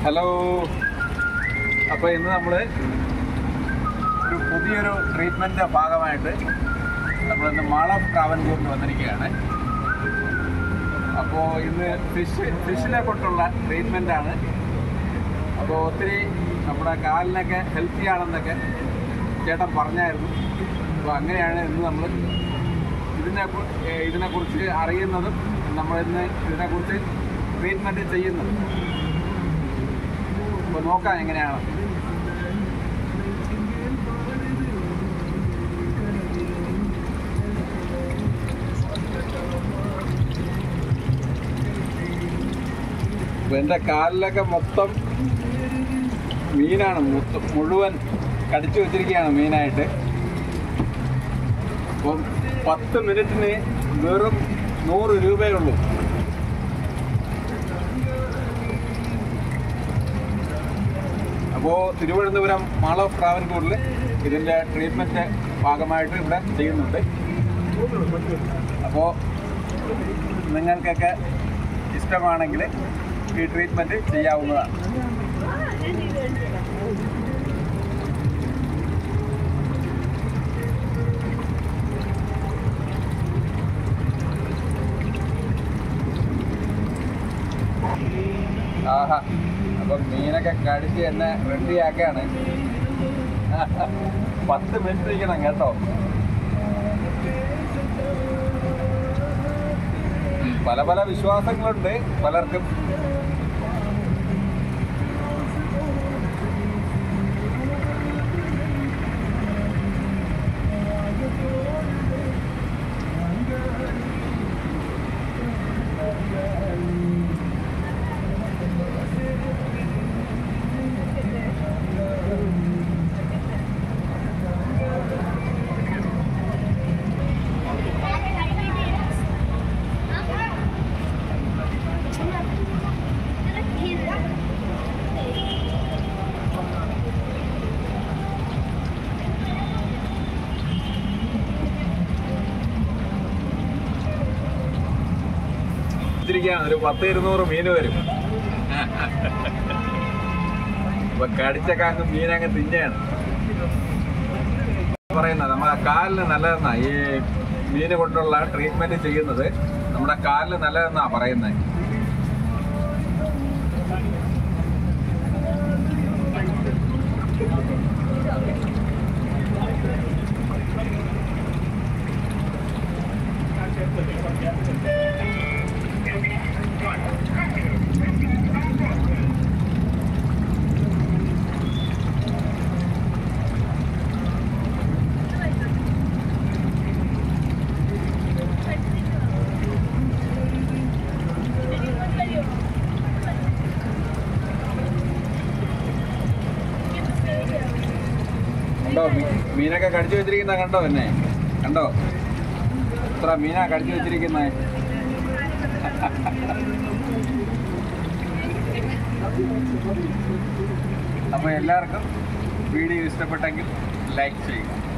hello അപ്പോൾ ഇന്ന് നമ്മൾ ഒരു പുതിയൊരു ട്രീറ്റ്മെൻറ്റിൻ്റെ ഭാഗമായിട്ട് നമ്മളിന്ന് മാൾ ഓഫ് ട്രാവൻകൂറിന് വന്നിരിക്കുകയാണ് അപ്പോൾ ഇന്ന് ഫിഷ് ഫിഷിനെ കൊണ്ടുള്ള ട്രീറ്റ്മെൻറ്റാണ് അപ്പോൾ ഒത്തിരി നമ്മുടെ കാലിനൊക്കെ ഹെൽത്തി ആണെന്നൊക്കെ ചേട്ടൻ പറഞ്ഞായിരുന്നു അപ്പോൾ അങ്ങനെയാണ് ഇന്ന് നമ്മൾ ഇതിനെ കു- ഏഹ് ഇതിനെക്കുറിച്ച് അറിയുന്നതും നമ്മളിന്ന് ഇതിനെക്കുറിച്ച് ട്രീറ്റ്മെൻറ്റ് ചെയ്യുന്നതും അപ്പോൾ നോക്കാം എങ്ങനെയാണ് അപ്പോൾ എൻ്റെ കാലിലൊക്കെ മൊത്തം മീനാണ് മൊത്തം മുഴുവൻ കടിച്ചു വെച്ചിരിക്കുകയാണ് മീനായിട്ട് അപ്പം പത്ത് മിനിറ്റിന് വെറും നൂറ് രൂപയേ ഉള്ളൂ അപ്പോൾ തിരുവനന്തപുരം മാൾ ഓഫ് ട്രാവൻകൂറിൽ ഇതിൻ്റെ ട്രീറ്റ്മെൻറ്റ് ഭാഗമായിട്ട് ഇവിടെ ചെയ്യുന്നുണ്ട് അപ്പോൾ നിങ്ങൾക്കൊക്കെ ഇഷ്ടമാണെങ്കിൽ ഈ ട്രീറ്റ്മെൻറ്റ് ചെയ്യാവുന്നതാണ് ആഹാ അപ്പം മീനൊക്കെ കടിച്ച് എന്നെ റെഡിയാക്കാണ് പത്ത് മിനിറ്റ് ഇരിക്കണം കേട്ടോ പല പല വിശ്വാസങ്ങളുണ്ട് പലർക്കും ഇരിക്കുകയാണ് ഒരു പത്ത് ഇരുന്നൂറ് മീൻ വരും അപ്പൊ കടിച്ചൊക്കെ അങ്ങ് മീനങ്ങ് തിന്നെയാണ് പറയുന്നത് നമ്മുടെ കാലിന് നല്ലതെന്നാ ഈ മീന് കൊണ്ടുള്ള ട്രീറ്റ്മെന്റ് ചെയ്യുന്നത് നമ്മുടെ കാലിന് നല്ലതെന്നാ പറയുന്നത് കണ്ടോ മീ- മീനൊക്കെ കടിച്ചു വെച്ചിരിക്കുന്ന കണ്ടോ എന്നെ കണ്ടോ എത്ര മീനാ കടിച്ചു വെച്ചിരിക്കുന്നത് അപ്പോൾ എല്ലാവർക്കും വീഡിയോ ഇഷ്ടപ്പെട്ടെങ്കിൽ ലൈക്ക് ചെയ്യുക